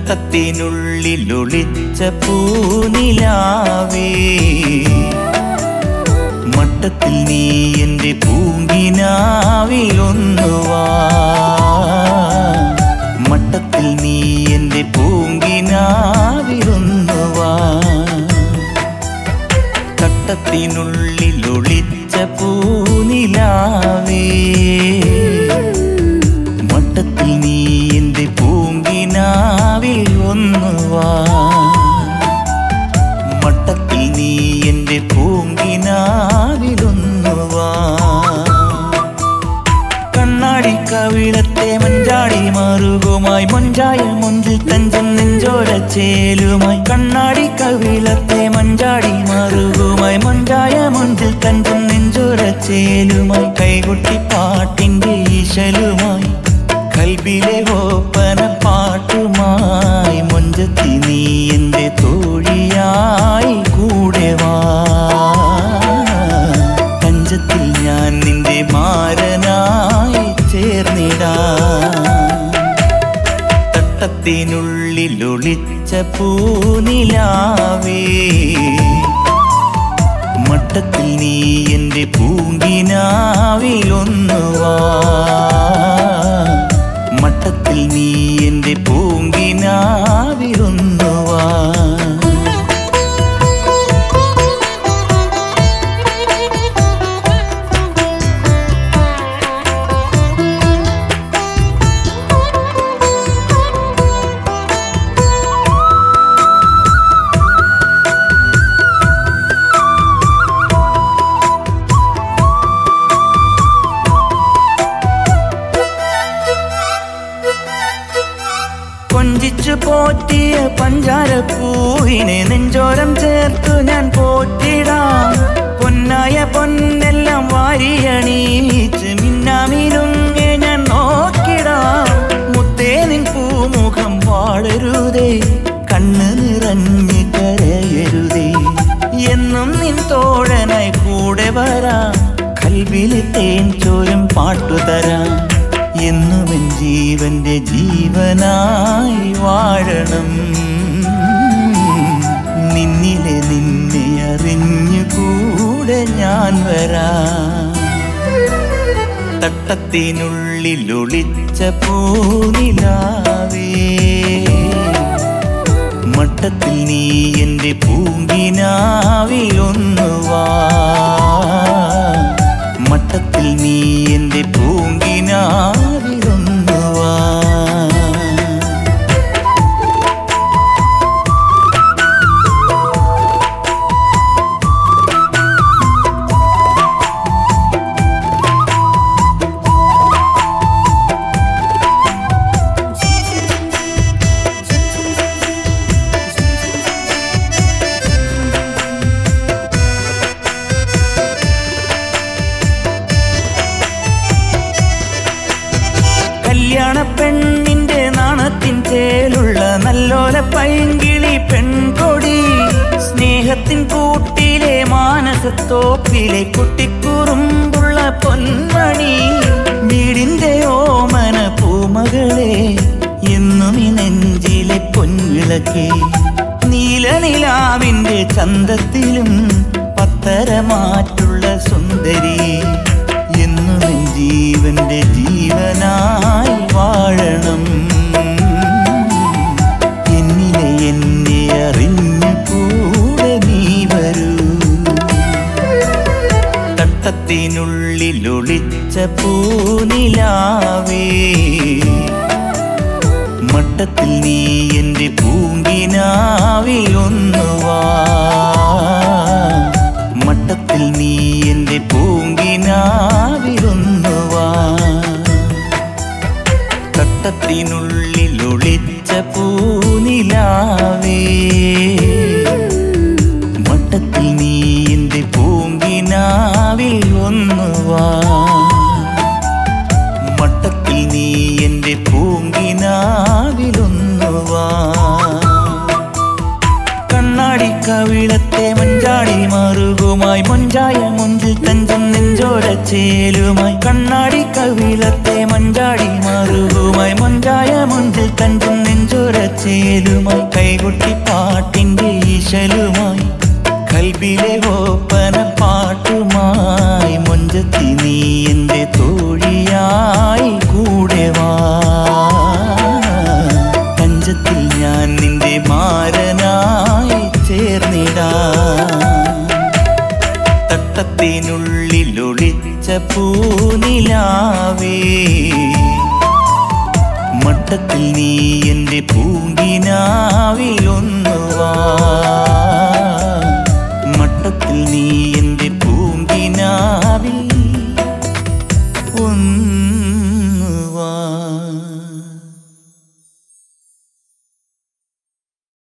തട്ടത്തിനുള്ളിലൊളിച്ച പൂനിലാവേ മട്ടത്തിൽ നീ എൻ്റെ പൂങ്കിനാവിലൊന്നുവാ മട്ടത്തിൽ നീ എൻ്റെ പൂങ്കിനാവിലൊന്നുവാ തട്ടത്തിനുള്ളിലൊളിച്ച പൂനിലാവേ മട്ടത്തിൽ നീ എൻ്റെ പൂങ്കിനാവിൽ ഒന്നുവാ മട്ടത്തിൽ നീ എൻ്റെ പൂങ്കിനാവിലൊന്നുവാ കണ്ണാടി കവിളത്തെ മഞ്ചാടി മാറുകുമായി മൊഞ്ചായ മുഞ്ചിൽ തഞ്ചം നെഞ്ചോര ചേലുമായി കണ്ണാടി കവിളത്തെ മഞ്ചാടി മാറുകുമായി മൊഞ്ചായ മുഞ്ചിൽ തഞ്ചം നെഞ്ചോര ചേലുമായി കൈകൊട്ടി പാട്ടിൻ്റെ ഈശലുമായി കൽബിലെ ഓപ്പന പാട്ടുമായി മൊഞ്ചത്തി നീ എൻ്റെ തോഴിയായി കൂടെ വാ പഞ്ചത്തിൽ ഞാൻ നിന്റെ മാരനായി ചേർന്നിടാ തട്ടത്തിനുള്ളിലൊളിച്ച പൂനിലാവേ മട്ടത്തിൽ നീ എൻ്റെ പൂങ്കിനാവിലൊന്നുവാ മട്ടത്തിൽ നീ എൻ്റെ പൂങ്കിനാവിലൊന്നുവാ കൊഞ്ചിച്ചു പോറ്റിയ പഞ്ചാരപ്പൂവിനെ നെഞ്ചോരം ചേർത്തു ഞാൻ പോറ്റിടാം പൊന്നായ പൊന്നെല്ലാം വാരിയണീച്ച് മിന്നാമിനുങ്ങെ ഞാൻ നോക്കിടാം മുത്തേ നിൻ പൂമുഖം വാടരുതേ കണ്ണ് നിറഞ്ഞ് കരയരുതേ എന്നും നിൻ തോഴനായി കൂടെ വരാം കൽവിലെ തേൻ ചോരും പാട്ടുതരാം എന്നും എൻ ജീവന്റെ ജീവനായി വാഴണം നിന്നിലെ നിന്നെ അറിഞ്ഞു കൂടെ ഞാൻ വരാം തട്ടത്തിനുള്ളിലൊളിച്ച പൂനിലാവേ മട്ടത്തിൽ നീ എൻ്റെ പൂങ്കിനാവിലൊന്നുവാ മട്ടത്തിൽ നീ എൻ്റെ പൂങ്കിനാവിലൊന്നുവാ കല്യാണ പെണ്ണിന്റെ നാണത്തിൻ ചേലുള്ള നല്ലോല പൈങ്കിളി പെൺകൊടി സ്നേഹത്തിൻ കൂട്ടിലെ മാനസത്തോപ്പിലെ കുട്ടിക്കുറുമ്പുള്ള പൊന്മണി വീടിന്റെ ഓമന പൂമകളെ എന്നും ഈ നെഞ്ചിലെ പൊൻവിളക്കേ നീലനിലാവിന്റെ ചന്തത്തിലും പത്തരമാറ്റുള്ള സുന്ദരി എന്നും എൻ ജീവന്റെ ജീവനായി വാഴണം എന്നിലെ എന്നെ അറിഞ്ഞു കൂടെ നീ വരൂ തട്ടത്തിനുള്ളിലൊളിച്ച പൂനിലാവേ മട്ടത്തിൽ നീ എൻ്റെ പൂങ്കിനാവിലൊന്നുവാ മട്ടത്തിൽ നീ എൻ്റെ പൂങ്കിനാവിലൊന്നുവാ തട്ടത്തിനുള്ളിലൊളിച്ച പൂനിലാവേ മട്ടത്തിൽ നീ എൻ്റെ പൂങ്കിനാവിൽ ഒന്നുവാ മട്ടത്തിൽ നീ എൻ്റെ പൂങ്കിനാവിലൊന്നുവാ കണ്ണാടി കവിളത്തെ മഞ്ചാടി മാറുകുമായി മൊഞ്ചായ മുഞ്ചിൽ തഞ്ചം നെഞ്ചോര ചേലുമായി കണ്ണാടി കവിളത്തെ മഞ്ചാടി മാറുകുമായി മൊഞ്ചായ മുഞ്ചിൽ തഞ്ചം നെഞ്ചോര നെഞ്ചോരച്ചേലുമായി കൈകൊട്ടി പാട്ടിന്റെ ഈശലുമായി കൽബിലെ ഓപ്പന പാട്ടുമായി മൊഞ്ചത്തി നീ എന്റെ തോഴിയായി കൂടെ വാ പഞ്ചത്തിൽ ഞാൻ നിന്റെ മാരനായി ചേർന്നിടാ തട്ടത്തിനുള്ളിൽ ഒളിച്ച പൂനിലാവേ മട്ടത്തിൽ നീ എന്റെ പൂങ്കിനാവിൽ ഒന്നുവാ മട്ടത്തിൽ നീ എന്റെ പൂങ്കിനാവിൽ ഒന്ന്